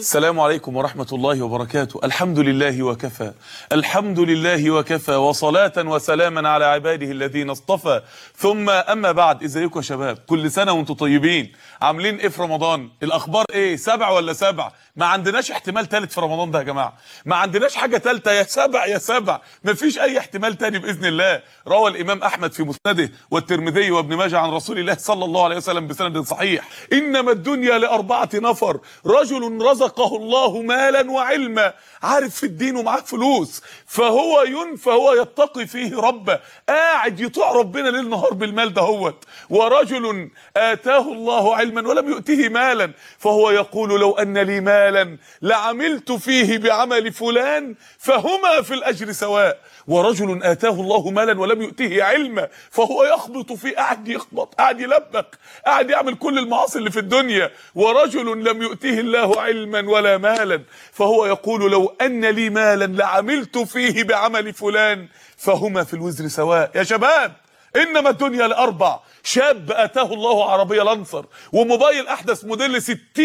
السلام عليكم ورحمة الله وبركاته الحمد لله وكفى الحمد لله وكفى وصلاة وسلاما على عباده الذين اصطفى ثم أما بعد ازيكم يا شباب كل سنة وانتم طيبين عاملين ايه في رمضان الأخبار ايه سبع ولا سبع ما عندناش احتمال ثالث في رمضان ده يا جماعة ما عندناش حاجة ثالثة يا سبع يا سبع ما فيش أي احتمال تاني بإذن الله روى الإمام أحمد في مسنده والترمذي وابن ماجه عن رسول الله صلى الله عليه وسلم بسند صحيح إنما الدنيا لأربعة نفر رجل رزقه الله مالا وعلما عارف في الدين ومعاه فلوس فهو ين فهو يتقي فيه ربه قاعد يطيع ربنا ليل نهار بالمال دهوت ورجل آتاه الله علما ولم يؤته مالا فهو يقول لو أن لي مالا لعملت فيه بعمل فلان فهما في الأجر سواء ورجل آتاه الله مالا ولم يؤته علما فهو يخبط فيه قاعد يخبط قاعد يلبك قاعد يعمل كل المعاصي اللي في الدنيا ورجل لم يؤته الله علما ولا مالا فهو يقول لو أن لي مالا لعملت فيه بعمل فلان فهما في الوزر سواء يا شباب انما الدنيا لاربع شاب اتاه الله عربيه لانسر وموبايل احدث موديل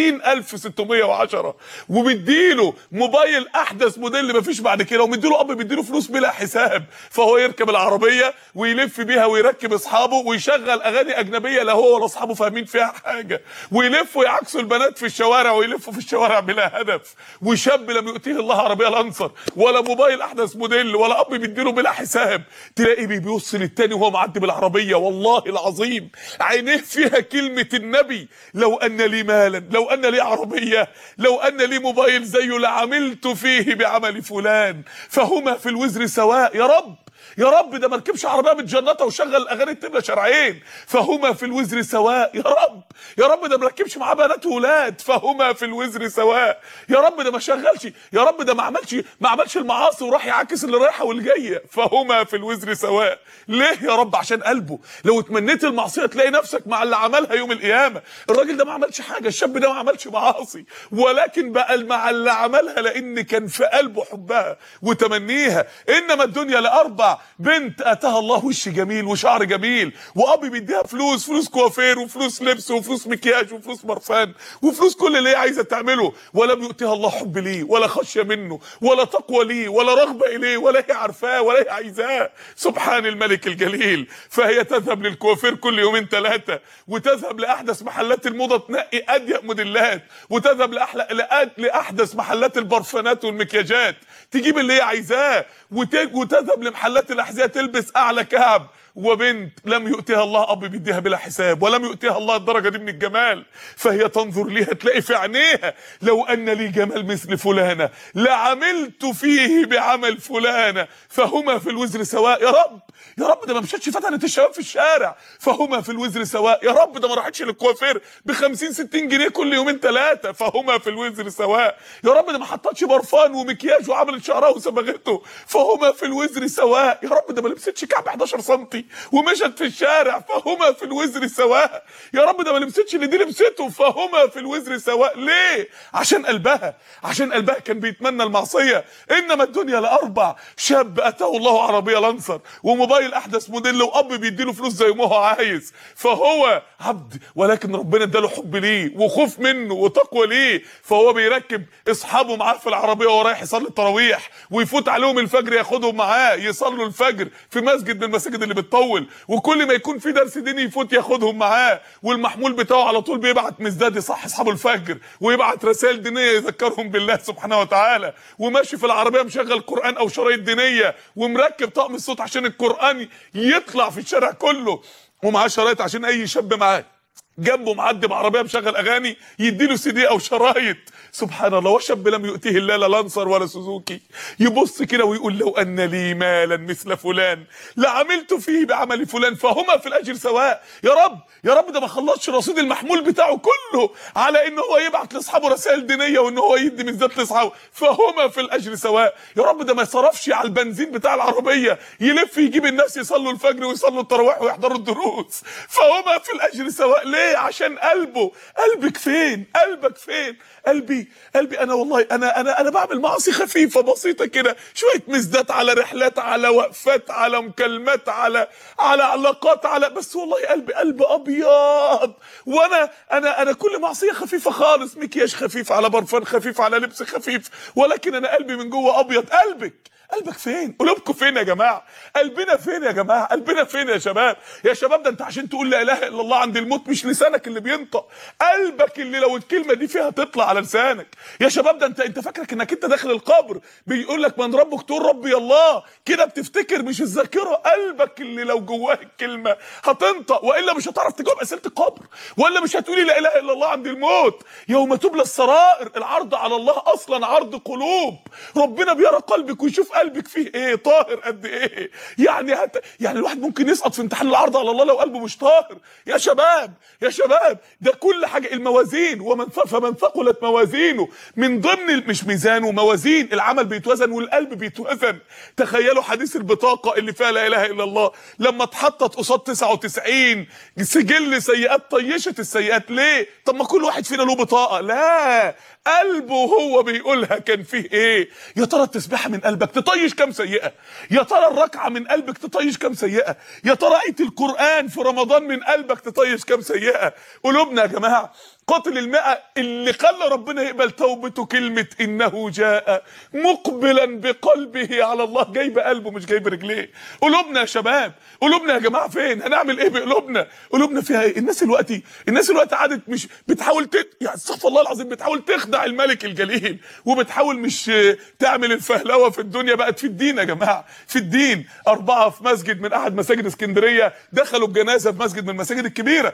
60610 ومديله موبايل احدث موديل مفيش بعد كده ومديله اب بيديله فلوس بلا حساب فهو يركب العربيه ويلف بيها ويركب اصحابه ويشغل اغاني اجنبيه لا هو ولا اصحابه فاهمين فيها حاجه ويلفوا يعكسوا البنات في الشوارع ويلفوا في الشوارع بلا هدف وشاب لم يؤتيه الله عربيه لانسر ولا موبايل احدث موديل ولا اب بيديله بلا حساب تلاقي بيبص للتاني وهو معدي بالعربيه والله العظيم عينيه فيها كلمه النبي لو ان لي مالا لو ان لي عربيه لو ان لي موبايل زيه لعملت فيه بعمل فلان فهما في الوزر سواء يا رب يا رب ده ما ركبش عربيه متجنطه وشغل الاغاني التبله شرعين فهما في الوزر سواء يا رب يا رب ده ما ركبش معاه بنات وولاد فهما في الوزر سواء يا رب ده ما شغلش يا رب ده ما عملش ما عملش المعاصي وراح يعاكس اللي رايحه واللي جايه فهما في الوزر سواء ليه يا رب عشان قلبه لو اتمنيت المعصيه تلاقي نفسك مع اللي عملها يوم القيامه الراجل ده ما عملش حاجه الشاب ده ما عملش معاصي ولكن بقى مع اللي عملها لان كان في قلبه حبها وتمنيها انما الدنيا لاربع بنت اتاها الله وش جميل وشعر جميل واب بيديها فلوس فلوس كوافير وفلوس لبس وفلوس مكياج وفلوس برفان وفلوس كل اللي هي عايزه تعمله ولم يؤتها الله حب ليه ولا خشيه منه ولا تقوى ليه ولا رغبه اليه ولا هي عارفاه ولا هي عايزاه سبحان الملك الجليل فهي تذهب للكوافير كل يومين ثلاثه وتذهب لاحدث محلات الموضه تنقي اضيق موديلات وتذهب لاحلى لأ- لاحدث محلات البرفانات والمكياجات تجيب اللي هي عايزاه وت- وتذهب لمحلات الاحذيه تلبس اعلى كعب وبنت لم يؤتها الله اب بيديها بلا حساب ولم يؤتها الله الدرجه دي من الجمال فهي تنظر ليها تلاقي في عينيها لو ان لي جمال مثل فلانه لعملت فيه بعمل فلانه فهما في الوزر سواء يا رب يا رب ده ما مشتش فتنه الشباب في الشارع فهما في الوزر سواء يا رب ده ما راحتش للكوافير ب 50 60 جنيه كل يومين ثلاثه فهما في الوزر سواء يا رب ده ما حطتش برفان ومكياج وعملت شعرها وصبغته فهما في الوزر سواء يا رب ده ما لبستش كعب 11 سم ومشت في الشارع فهما في الوزر سواء يا رب ده ما لبستش اللي دي لبسته فهما في الوزر سواء ليه عشان قلبها عشان قلبها كان بيتمنى المعصيه انما الدنيا لاربع شاب اتاه الله عربيه لانسر وموبايل احدث موديل واب بيديله فلوس زي ما هو عايز فهو عبد ولكن ربنا اداله حب ليه وخوف منه وتقوى ليه فهو بيركب اصحابه معاه في العربيه وهو رايح يصلي التراويح ويفوت عليهم الفجر ياخدهم معاه يصلوا الفجر في مسجد من المساجد اللي بتطول وكل ما يكون في درس ديني يفوت ياخدهم معاه والمحمول بتاعه على طول بيبعت مزداد يصح اصحاب الفجر ويبعت رسائل دينيه يذكرهم بالله سبحانه وتعالى وماشي في العربيه مشغل قران او شرايط دينيه ومركب طقم الصوت عشان القران يطلع في الشارع كله ومعاه شرايط عشان اي شاب معاه جنبه معدي بعربيه مشغل اغاني يديله سي دي او شرايط سبحان الله وشاب لم يؤتيه الله لا لانسر ولا سوزوكي يبص كده ويقول لو ان لي مالا مثل فلان لعملت فيه بعمل فلان فهما في الاجر سواء يا رب يا رب ده ما خلصش رصيد المحمول بتاعه كله على ان هو يبعت لاصحابه رسائل دينيه وان هو يدي مزات لاصحابه فهما في الاجر سواء يا رب ده ما يصرفش على البنزين بتاع العربيه يلف يجيب الناس يصلوا الفجر ويصلوا التراويح ويحضروا الدروس فهما في الاجر سواء ليه ايه عشان قلبه قلبك فين قلبك فين قلبي قلبي انا والله انا انا انا بعمل معاصي خفيفه بسيطه كده شويه مزدات على رحلات على وقفات على مكالمات على على علاقات على بس والله قلبي قلب ابيض وانا انا انا كل معصيه خفيفه خالص مكياج خفيف على برفان خفيف على لبس خفيف ولكن انا قلبي من جوه ابيض قلبك قلبك فين قلوبكم فين يا جماعه قلبنا فين يا جماعه قلبنا فين يا شباب يا شباب ده انت عشان تقول لا اله الا الله عند الموت مش لسانك اللي بينطق قلبك اللي لو الكلمه دي فيها تطلع على لسانك يا شباب ده انت انت فاكرك انك انت داخل القبر بيقول لك من ربك تقول ربي الله كده بتفتكر مش الذاكره قلبك اللي لو جواه الكلمه هتنطق والا مش هتعرف تجاوب اسئله القبر ولا مش هتقولي لا اله الا الله عند الموت يوم تبلى السرائر العرض على الله اصلا عرض قلوب ربنا بيرى قلبك ويشوف قلبك فيه ايه طاهر قد ايه يعني هت... يعني الواحد ممكن يسقط في امتحان العرض على الله لو قلبه مش طاهر يا شباب يا شباب ده كل حاجه الموازين ومن ف... فمن ثقلت موازينه من ضمن ال- مش ميزان وموازين العمل بيتوزن والقلب بيتوزن تخيلوا حديث البطاقه اللي فيها لا اله الا الله لما اتحطت قصاد 99 سجل سيئات طيشت السيئات ليه طب ما كل واحد فينا له بطاقه لا قلبه هو بيقولها كان فيه ايه يا ترى التسبيحه من قلبك تطيش كام سيئه يا ترى الركعه من قلبك تطيش كام سيئه يا ترى ايه القران في رمضان من قلبك تطيش كام سيئه قلوبنا يا جماعه قاتل المئة اللي خلى ربنا يقبل توبته كلمة إنه جاء مقبلا بقلبه على الله جايب قلبه مش جايب رجليه قلوبنا يا شباب قلوبنا يا جماعة فين هنعمل إيه بقلوبنا قلوبنا فيها إيه الناس دلوقتي الناس دلوقتي قعدت مش بتحاول تت... يعني استغفر الله العظيم بتحاول تخدع الملك الجليل وبتحاول مش آه، تعمل الفهلوة في الدنيا بقت في الدين يا جماعة في الدين أربعة في مسجد من أحد مساجد اسكندرية دخلوا الجنازة في مسجد من المساجد الكبيرة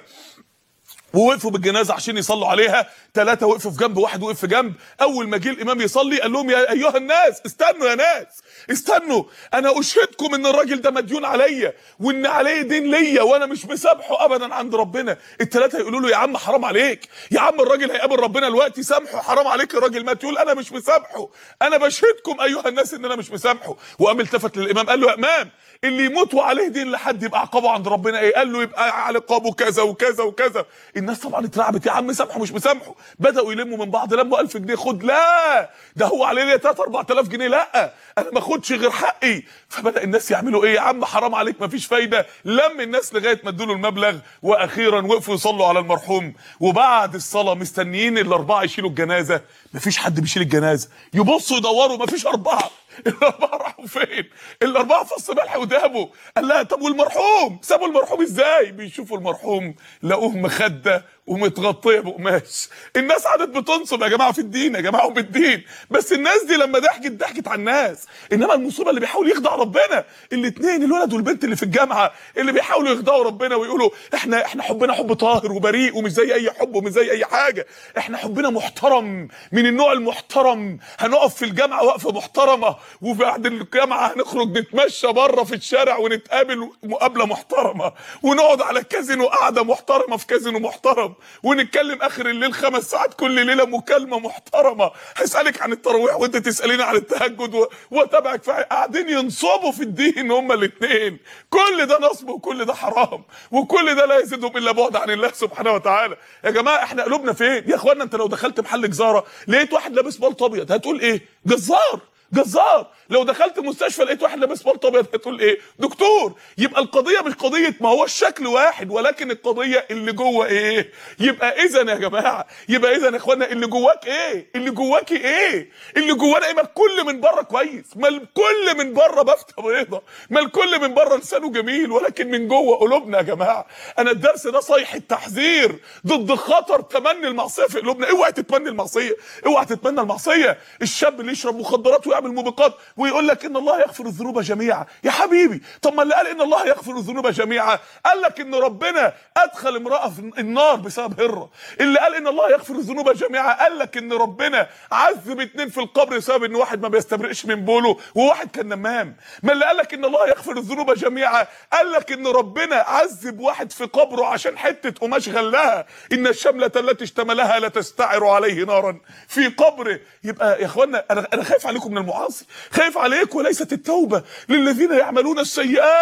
ووقفوا بالجنازه عشان يصلوا عليها ثلاثه وقفوا في جنب واحد وقف في جنب اول ما جه الامام يصلي قال لهم يا ايها الناس استنوا يا ناس استنوا انا اشهدكم ان الراجل ده مديون عليا وان عليه دين ليا وانا مش مسامحه ابدا عند ربنا الثلاثه يقولوا له يا عم حرام عليك يا عم الراجل هيقابل ربنا دلوقتي سامحه حرام عليك الراجل مات يقول انا مش مسامحه انا بشهدكم ايها الناس ان انا مش مسامحه وقام التفت للامام قال له يا امام اللي يموت وعليه دين لحد يبقى عقابه عند ربنا ايه قال له يبقى على عقابه كذا وكذا وكذا الناس طبعا اترعبت يا عم سامحه مش مسامحه بداوا يلموا من بعض لموا 1000 جنيه خد لا ده هو عليه ليه 3 4000 جنيه لا انا ما اخدش غير حقي فبدا الناس يعملوا ايه يا عم حرام عليك ما فيش فايده لم الناس لغايه ما ادوا له المبلغ واخيرا وقفوا يصلوا على المرحوم وبعد الصلاه مستنيين الاربعه يشيلوا الجنازه ما فيش حد بيشيل الجنازه يبصوا يدوروا ما فيش اربعه الاربعه راحوا فين الاربعه فص ملح ودابوا قال لها طب والمرحوم سابوا المرحوم ازاي بيشوفوا المرحوم لقوه مخده ومتغطيه بقماش الناس قعدت بتنصب يا جماعه في الدين يا جماعه وبالدين بس الناس دي لما ضحكت ضحكت على الناس انما المصيبه اللي بيحاول يخدع ربنا الاثنين الولد والبنت اللي في الجامعه اللي بيحاولوا يخدعوا ربنا ويقولوا احنا احنا حبنا حب طاهر وبريء ومش زي اي حب ومش زي اي حاجه احنا حبنا محترم من النوع المحترم هنقف في الجامعه وقفه محترمه وبعد الجامعه هنخرج نتمشى بره في الشارع ونتقابل مقابله محترمه ونقعد على كازينو قعده محترمه في كازينو محترم ونتكلم اخر الليل خمس ساعات كل ليله مكالمه محترمه هسالك عن التراويح وانت تساليني عن التهجد و- واتابعك في قاعدين ينصبوا في الدين هما الاثنين كل ده نصب وكل ده حرام وكل ده لا يزيدهم الا بعد عن الله سبحانه وتعالى يا جماعه احنا قلوبنا فين يا اخوانا انت لو دخلت محل جزاره لقيت واحد لابس بلط ابيض هتقول ايه جزار جزار لو دخلت مستشفى لقيت واحد لابس بلطو ابيض هتقول ايه دكتور يبقى القضيه مش قضيه ما هو الشكل واحد ولكن القضيه اللي جوه ايه يبقى اذا يا جماعه يبقى اذا يا اخوانا اللي جواك ايه اللي جواكي ايه اللي جوانا ايه ما الكل من بره كويس ما الكل من بره بفته بيضه ما الكل من بره لسانه جميل ولكن من جوه قلوبنا يا جماعه انا الدرس ده صيحه تحذير ضد خطر تمني المعصيه في قلوبنا اوعى تتمني المعصيه اوعى تتمنى المعصيه الشاب اللي يشرب مخدرات ويعمل موبقات ويقول لك ان الله يغفر الذنوب جميعا يا حبيبي طب ما اللي قال ان الله يغفر الذنوب جميعا قال لك ان ربنا ادخل امراه في النار بسبب هره اللي قال ان الله يغفر الذنوب جميعا قال لك ان ربنا عذب اتنين في القبر بسبب ان واحد ما بيستبرئش من بوله وواحد كان نمام ما اللي قال لك ان الله يغفر الذنوب جميعا قال لك ان ربنا عذب واحد في قبره عشان حته قماش غلها ان الشمله التي اشتملها لا تستعر عليه نارا في قبره يبقى يا اخوانا انا انا خايف عليكم من المعاصي خايف عليكم وليست التوبه للذين يعملون السيئات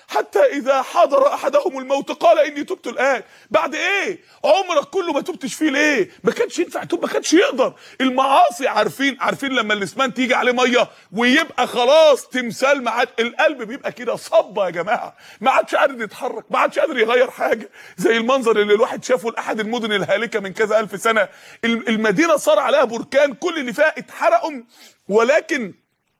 حتى اذا حضر احدهم الموت قال اني تبت الان بعد ايه عمرك كله ما تبتش فيه ليه ما كانش ينفع يتوب ما كانش يقدر المعاصي عارفين عارفين لما الاسمنت يجي عليه ميه ويبقى خلاص تمثال ما عاد القلب بيبقى كده صبه يا جماعه ما عادش قادر يتحرك ما عادش قادر يغير حاجه زي المنظر اللي الواحد شافه لاحد المدن الهالكه من كذا الف سنه المدينه صار عليها بركان كل اللي فيها اتحرقوا ولكن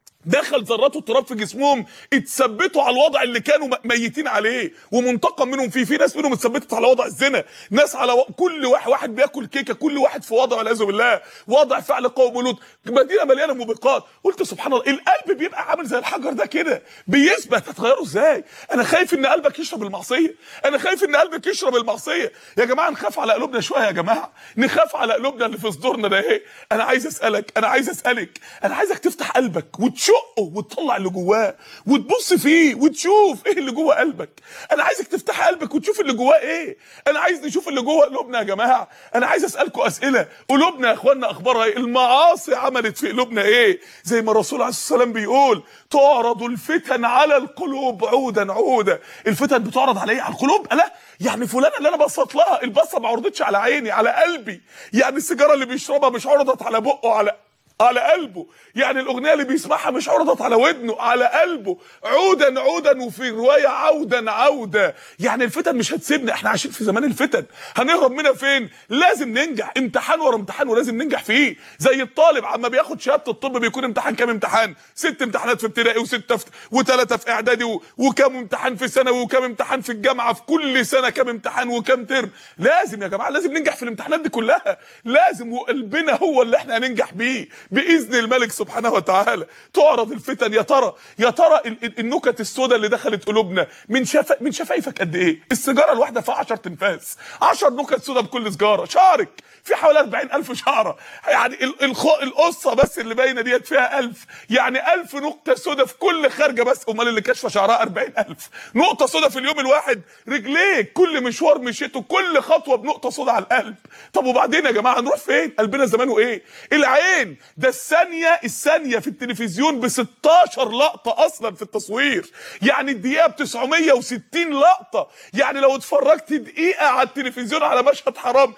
دخل ذرات التراب في جسمهم اتثبتوا على الوضع اللي كانوا ميتين عليه ومنتقم منهم فيه في ناس منهم اتثبتت على وضع الزنا ناس على و... كل واحد واحد بياكل كيكه كل واحد في وضع والعياذ بالله وضع فعل قوم لوط مدينه مليانه موبقات قلت سبحان الله القلب بيبقى عامل زي الحجر ده كده بيثبت هتغيره ازاي انا خايف ان قلبك يشرب المعصيه انا خايف ان قلبك يشرب المعصيه يا جماعه نخاف على قلوبنا شويه يا جماعه نخاف على قلوبنا اللي في صدورنا ده ايه انا عايز اسالك انا عايز اسالك انا عايزك تفتح قلبك وتشقه وتطلع اللي جواه وتبص فيه وتشوف ايه اللي جوه قلبك انا عايزك تفتح قلبك وتشوف اللي جواه ايه انا عايز نشوف اللي جوه قلوبنا يا جماعه انا عايز اسالكم اسئله قلوبنا يا اخوانا اخبارها ايه المعاصي عملت في قلوبنا ايه زي ما الرسول عليه الصلاه والسلام بيقول تعرض الفتن على القلوب عودا عودا الفتن بتعرض على ايه على القلوب لا يعني فلانه اللي انا بصت لها البصه ما عرضتش على عيني على قلبي يعني السيجاره اللي بيشربها مش عرضت على بقه على على قلبه يعني الاغنيه اللي بيسمعها مش عرضت على ودنه على قلبه عودا عودا وفي روايه عودا عودا يعني الفتن مش هتسيبنا احنا عايشين في زمان الفتن هنهرب منها فين لازم ننجح امتحان ورا امتحان ولازم ننجح فيه زي الطالب عما بياخد شهاده الطب بيكون امتحان كام امتحان ست امتحانات في ابتدائي وسته في وثلاثه في اعدادي و... وكام امتحان في ثانوي وكام امتحان في الجامعه في كل سنه كام امتحان وكام ترم لازم يا جماعه لازم ننجح في الامتحانات دي كلها لازم وقلبنا هو اللي احنا هننجح بيه باذن الملك سبحانه وتعالى تعرض الفتن يا ترى يا ترى النكت السوداء اللي دخلت قلوبنا من شفا من شفايفك قد ايه السيجاره الواحده فيها 10 تنفاس 10 نكت سوداء بكل سيجاره شعرك في حوالي 40000 شعره يعني الخو... القصه بس اللي باينه ديت فيها 1000 يعني 1000 نقطه سوداء في كل خارجه بس امال اللي كاشفه شعرها 40000 نقطه سوداء في اليوم الواحد رجليك كل مشوار مشيته كل خطوه بنقطه سوداء على القلب طب وبعدين يا جماعه نروح فين قلبنا زمانه ايه العين ده الثانيه الثانيه في التلفزيون ب 16 لقطه اصلا في التصوير يعني الدقيقه ب 960 لقطه يعني لو اتفرجت دقيقه على التلفزيون على مشهد حرام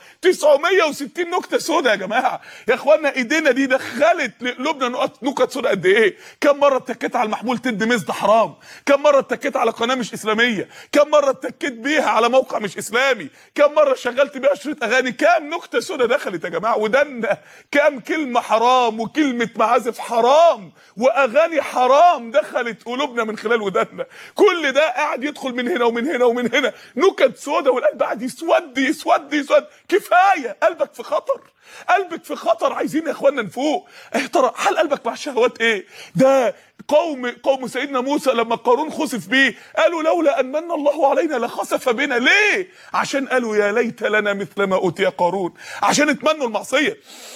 960 نكته سوداء يا جماعه يا اخوانا ايدينا دي دخلت لقلوبنا نقط نكت سوداء قد ايه كم مره اتكيت على المحمول تد مزد حرام كم مره اتكيت على قناه مش اسلاميه كم مره اتكيت بيها على موقع مش اسلامي كم مره شغلت بيها شريط اغاني كام نكته سوداء دخلت يا جماعه ودنا كام كلمه حرام وكلمه معازف حرام واغاني حرام دخلت قلوبنا من خلال ودنا كل ده قاعد يدخل من هنا ومن هنا ومن هنا نكت سوداء والقلب قاعد يسود يسود يسود كفايه قلبك في خطر قلبك في خطر عايزين يا اخوانا نفوق ايه ترى حال قلبك مع الشهوات ايه ده قوم قوم سيدنا موسى لما قارون خسف بيه قالوا لولا ان من الله علينا لخسف بنا ليه عشان قالوا يا ليت لنا مثل ما اوتي قارون عشان اتمنوا المعصيه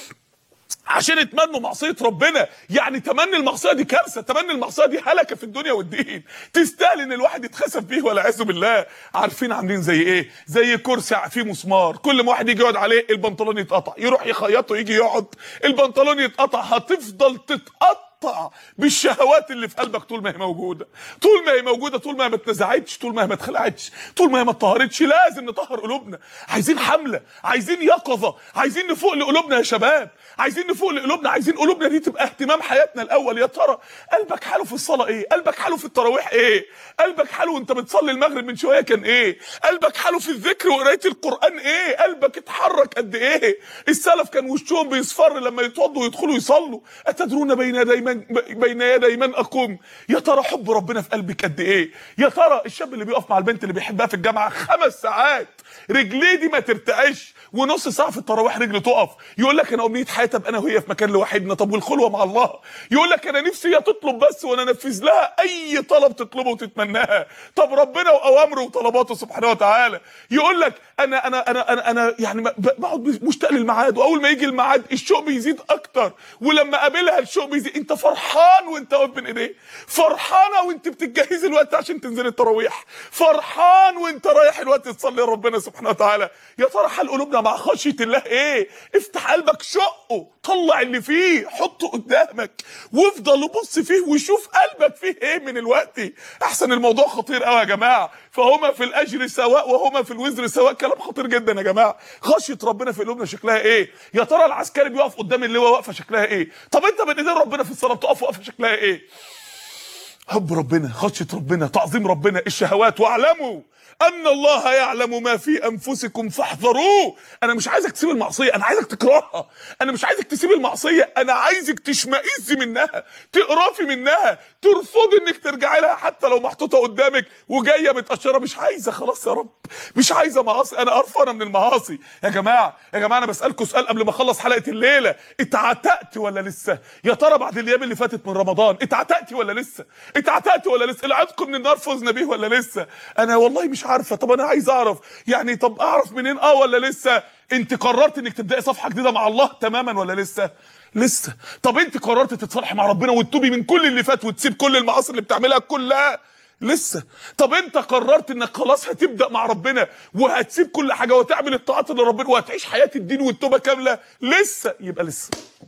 عشان اتمنوا معصيه ربنا يعني تمني المعصيه دي كارثه تمني المعصيه دي هلكه في الدنيا والدين تستاهل ان الواحد يتخسف بيه والعياذ بالله عارفين عاملين زي ايه زي كرسي فيه مسمار كل ما واحد يجي يقعد عليه البنطلون يتقطع يروح يخيطه يجي يقعد البنطلون يتقطع هتفضل تتقطع تقطع بالشهوات اللي في قلبك طول ما هي موجوده طول ما هي موجوده طول ما هي ما اتنزعتش طول ما هي ما اتخلعتش طول ما هي ما اتطهرتش لازم نطهر قلوبنا عايزين حمله عايزين يقظه عايزين نفوق لقلوبنا يا شباب عايزين نفوق لقلوبنا عايزين قلوبنا دي تبقى اهتمام حياتنا الاول يا ترى قلبك حاله في الصلاه ايه قلبك حاله في التراويح ايه قلبك حاله وانت بتصلي المغرب من شويه كان ايه قلبك حاله في الذكر وقرايه القران ايه قلبك اتحرك قد ايه السلف كان وشهم بيصفر لما يتوضوا ويدخلوا يصلوا اتدرون بين يدي من بين يدي من اقوم يا ترى حب ربنا في قلبك قد ايه يا ترى الشاب اللي بيقف مع البنت اللي بيحبها في الجامعه خمس ساعات رجليه دي ما ترتعش ونص ساعه في التراويح رجله تقف يقول لك انا امنيه حياتي ابقى انا وهي في مكان لوحدنا طب والخلوه مع الله يقول لك انا نفسي هي تطلب بس وانا انفذ لها اي طلب تطلبه وتتمناه طب ربنا واوامره وطلباته سبحانه وتعالى يقول لك انا انا انا انا, أنا يعني بقعد مشتاق للميعاد واول ما يجي الميعاد الشوق بيزيد اكتر ولما اقابلها الشوق بيزيد انت فرحان وانت واقف بين ايديه فرحانه وانت بتجهزي الوقت عشان تنزلي التراويح فرحان وانت رايح الوقت تصلي لربنا سبحانه وتعالى يا ترى حال قلوبنا مع خشيه الله ايه افتح قلبك شقه طلع اللي فيه حطه قدامك وافضل بص فيه وشوف قلبك فيه ايه من الوقت احسن الموضوع خطير قوي يا جماعه فهما في الاجر سواء وهما في الوزر سواء كلام خطير جدا يا جماعه خشيه ربنا في قلوبنا شكلها ايه يا ترى العسكري بيقف قدام اللواء واقفه شكلها ايه طب انت بين ايدين ربنا في الصلاه بتقف واقفه شكلها ايه حب ربنا خشيه ربنا تعظيم ربنا الشهوات واعلموا ان الله يعلم ما في انفسكم فاحذروه انا مش عايزك تسيب المعصيه انا عايزك تكرهها انا مش عايزك تسيب المعصيه انا عايزك تشمئز منها تقرفي منها ترفضي انك ترجعي لها حتى لو محطوطه قدامك وجايه متقشره مش عايزه خلاص يا رب مش عايزه معاصي انا قرفانه من المعاصي يا جماعه يا جماعه انا بسالكم سؤال قبل ما اخلص حلقه الليله اتعتقت ولا لسه يا ترى بعد الايام اللي فاتت من رمضان اتعتقت ولا لسه اتعتقت ولا لسه العتق من النار فزنا بيه ولا لسه انا والله مش عارفه طب انا عايز اعرف يعني طب اعرف منين اه ولا لسه انت قررت انك تبداي صفحه جديده مع الله تماما ولا لسه لسه طب انت قررت تتصالحي مع ربنا وتتوبي من كل اللي فات وتسيب كل المعاصي اللي بتعملها كلها لسه طب انت قررت انك خلاص هتبدا مع ربنا وهتسيب كل حاجه وتعمل الطاعات اللي ربنا وهتعيش حياه الدين والتوبه كامله لسه يبقى لسه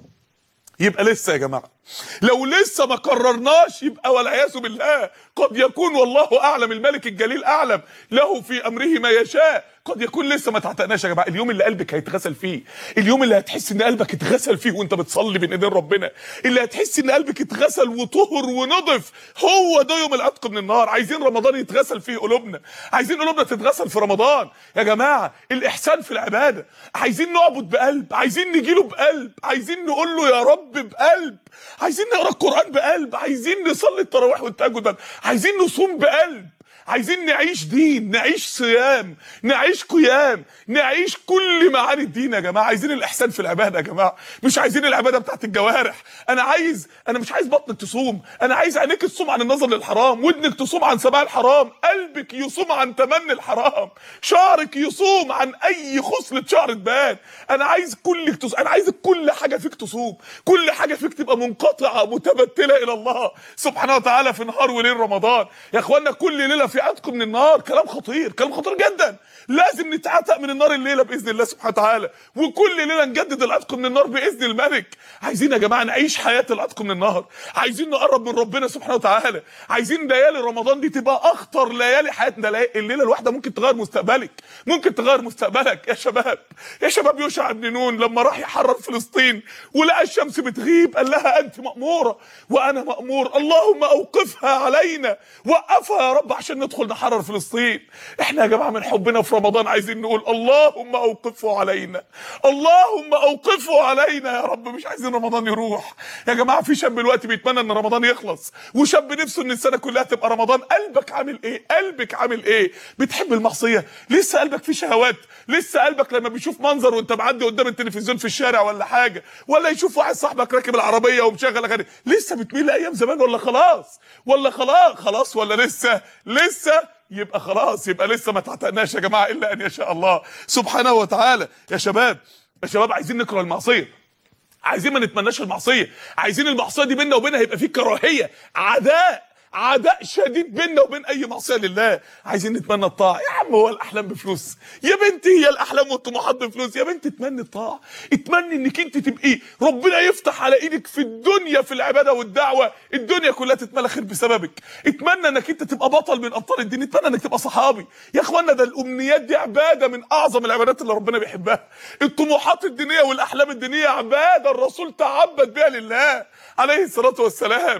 يبقى لسه يا جماعه لو لسه ما قررناش يبقى والعياذ بالله قد يكون والله اعلم الملك الجليل اعلم له في امره ما يشاء قد يكون لسه ما تعتقناش يا جماعه اليوم اللي قلبك هيتغسل فيه اليوم اللي هتحس ان قلبك اتغسل فيه وانت بتصلي بين ايدين ربنا اللي هتحس ان قلبك اتغسل وطهر ونضف هو ده يوم العتق من النار عايزين رمضان يتغسل فيه قلوبنا عايزين قلوبنا تتغسل في رمضان يا جماعه الاحسان في العباده عايزين نعبد بقلب عايزين نجيله بقلب عايزين نقول له يا رب بقلب عايزين نقرا القران بقلب عايزين نصلي التراويح والتهجد عايزين نصوم بقلب عايزين نعيش دين نعيش صيام نعيش قيام نعيش كل معاني الدين يا جماعه عايزين الاحسان في العباده يا جماعه مش عايزين العباده بتاعت الجوارح انا عايز انا مش عايز بطنك تصوم انا عايز عينيك تصوم عن النظر للحرام ودنك تصوم عن سماع الحرام قلبك يصوم عن تمني الحرام شعرك يصوم عن اي خصله شعر تبان انا عايز كلك تصوم انا عايز كل حاجه فيك تصوم كل حاجه فيك تبقى منقطعه متبتله الى الله سبحانه وتعالى في نهار وليل رمضان يا اخوانا كل ليله في عتق من النار كلام خطير كلام خطير جدا لازم نتعتق من النار الليله باذن الله سبحانه وتعالى وكل ليله نجدد العتق من النار باذن الملك عايزين يا جماعه نعيش حياه العتق من النار عايزين نقرب من ربنا سبحانه وتعالى عايزين ليالي رمضان دي تبقى اخطر ليالي حياتنا الليله الواحده ممكن تغير مستقبلك ممكن تغير مستقبلك يا شباب يا شباب يوشع بن نون لما راح يحرر فلسطين ولقى الشمس بتغيب قال لها انت ماموره وانا مامور اللهم اوقفها علينا وقفها يا رب عشان ندخل نحرر فلسطين احنا يا جماعه من حبنا في رمضان عايزين نقول اللهم اوقفه علينا اللهم اوقفه علينا يا رب مش عايزين رمضان يروح يا جماعه في شاب دلوقتي بيتمنى ان رمضان يخلص وشاب نفسه ان السنه كلها تبقى رمضان قلبك عامل ايه قلبك عامل ايه بتحب المعصيه لسه قلبك فيه شهوات لسه قلبك لما بيشوف منظر وانت معدي قدام التلفزيون في الشارع ولا حاجه ولا يشوف واحد صاحبك راكب العربيه ومشغل اغاني لسه بتميل لايام زمان ولا خلاص ولا خلاص خلاص ولا لسه لسه يبقى خلاص يبقى لسه ما تعتقناش يا جماعه الا ان يشاء الله سبحانه وتعالى يا شباب يا شباب عايزين نكره المعصيه عايزين ما نتمناش المعصيه عايزين المعصيه دي بيننا وبينها يبقى في كراهيه عداء عداء شديد بيننا وبين اي معصيه لله عايزين نتمنى الطاعه يا عم هو الاحلام بفلوس يا بنتي هي الاحلام والطموحات بفلوس يا بنت اتمني الطاعه اتمني انك انت تبقي ربنا يفتح على ايدك في الدنيا في العباده والدعوه الدنيا كلها تتملى خير بسببك اتمنى انك انت تبقى بطل من ابطال الدين اتمنى انك تبقى صحابي يا اخوانا ده الامنيات دي عباده من اعظم العبادات اللي ربنا بيحبها الطموحات الدينيه والاحلام الدينيه عباده الرسول تعبد بها لله عليه الصلاه والسلام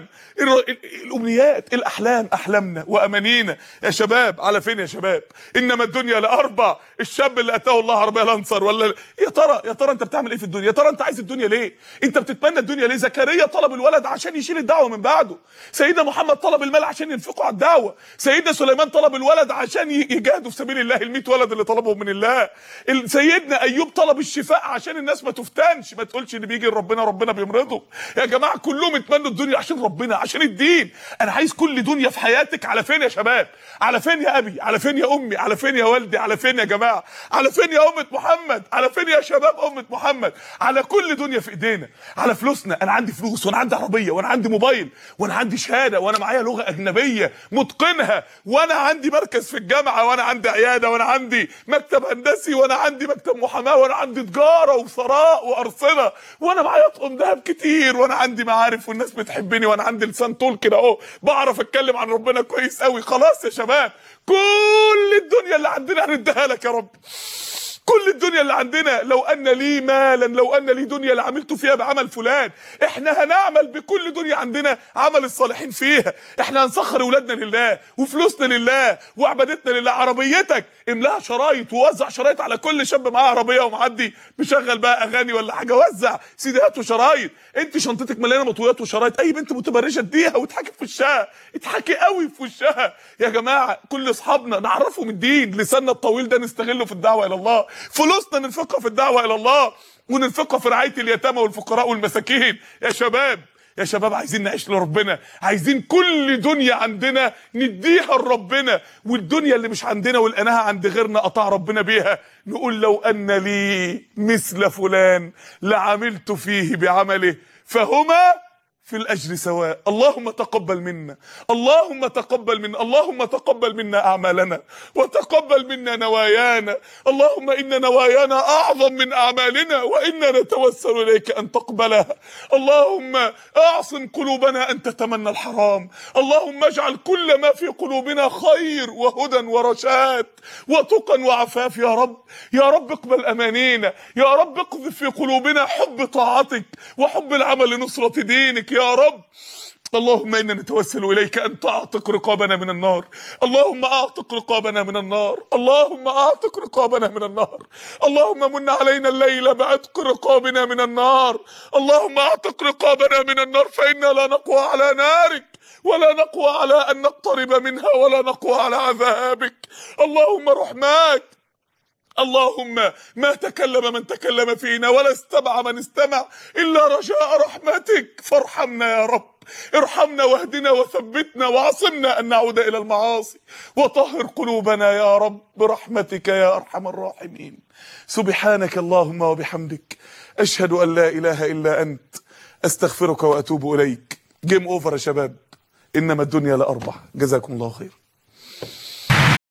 الامنيات الاحلام احلامنا وامانينا يا شباب على فين يا شباب انما الدنيا لاربع الشاب اللي اتاه الله عربيه لانصر ولا يا ترى يا ترى انت بتعمل ايه في الدنيا يا ترى انت عايز الدنيا ليه انت بتتمنى الدنيا ليه زكريا طلب الولد عشان يشيل الدعوه من بعده سيدنا محمد طلب المال عشان ينفقوا على الدعوه سيدنا سليمان طلب الولد عشان يجاهدوا في سبيل الله ال100 ولد اللي طلبهم من الله سيدنا ايوب طلب الشفاء عشان الناس ما تفتنش ما تقولش ان بيجي ربنا ربنا بيمرضه يا جماعه كلهم اتمنوا الدنيا عشان ربنا عشان الدين انا عايز عايز كل دنيا في حياتك على فين يا شباب على فين يا ابي على فين يا امي على فين يا والدي على فين يا جماعه على فين يا امه محمد على فين يا شباب امه محمد على كل دنيا في ايدينا على فلوسنا انا عندي فلوس وانا عندي عربيه وانا عندي موبايل وانا عندي شهاده وانا معايا لغه اجنبيه متقنها وانا عندي مركز في الجامعه وانا عندي عياده وانا عندي مكتب هندسي وانا عندي مكتب محاماه وانا عندي تجاره وثراء وارصده وانا معايا اطقم ذهب كتير وانا عندي معارف والناس بتحبني وانا عندي لسان طول كده اهو بعرف اتكلم عن ربنا كويس قوي خلاص يا شباب كل الدنيا اللي عندنا هنديها لك يا رب كل الدنيا اللي عندنا لو ان لي مالا لو ان لي دنيا لعملت فيها بعمل فلان احنا هنعمل بكل دنيا عندنا عمل الصالحين فيها احنا هنسخر اولادنا لله وفلوسنا لله وعبادتنا لله عربيتك املاها شرايط ووزع شرايط على كل شاب معاه عربيه ومعدي مشغل بقى اغاني ولا حاجه وزع سيديات وشرايط انت شنطتك مليانه مطويات وشرايط اي بنت متبرجه اديها وتحكي في وشها اضحكي قوي في وشها يا جماعه كل اصحابنا نعرفهم الدين لساننا الطويل ده نستغله في الدعوه الى الله فلوسنا ننفقها في الدعوه الى الله وننفقها في رعايه اليتامى والفقراء والمساكين يا شباب يا شباب عايزين نعيش لربنا عايزين كل دنيا عندنا نديها لربنا والدنيا اللي مش عندنا ولقيناها عند غيرنا قطع ربنا بيها نقول لو ان لي مثل فلان لعملت فيه بعمله فهما في الاجر سواء اللهم تقبل منا اللهم تقبل منا اللهم تقبل منا اعمالنا وتقبل منا نوايانا اللهم ان نوايانا اعظم من اعمالنا وانا نتوسل اليك ان تقبلها اللهم اعصم قلوبنا ان تتمنى الحرام اللهم اجعل كل ما في قلوبنا خير وهدى ورشاد وتقى وعفاف يا رب يا رب اقبل امانينا يا رب اقذف في قلوبنا حب طاعتك وحب العمل لنصره دينك يا رب اللهم انا نتوسل اليك ان تعتق رقابنا من النار اللهم اعتق رقابنا من النار اللهم اعتق رقابنا من النار اللهم من علينا الليل بعتق رقابنا من النار اللهم اعتق رقابنا من النار فانا لا نقوى على نارك ولا نقوى على ان نقترب منها ولا نقوى على عذابك اللهم رحماك اللهم ما تكلم من تكلم فينا ولا استمع من استمع الا رجاء رحمتك فارحمنا يا رب ارحمنا واهدنا وثبتنا وعصمنا ان نعود الى المعاصي وطهر قلوبنا يا رب برحمتك يا ارحم الراحمين سبحانك اللهم وبحمدك اشهد ان لا اله الا انت استغفرك واتوب اليك جيم اوفر يا شباب انما الدنيا لاربع جزاكم الله خير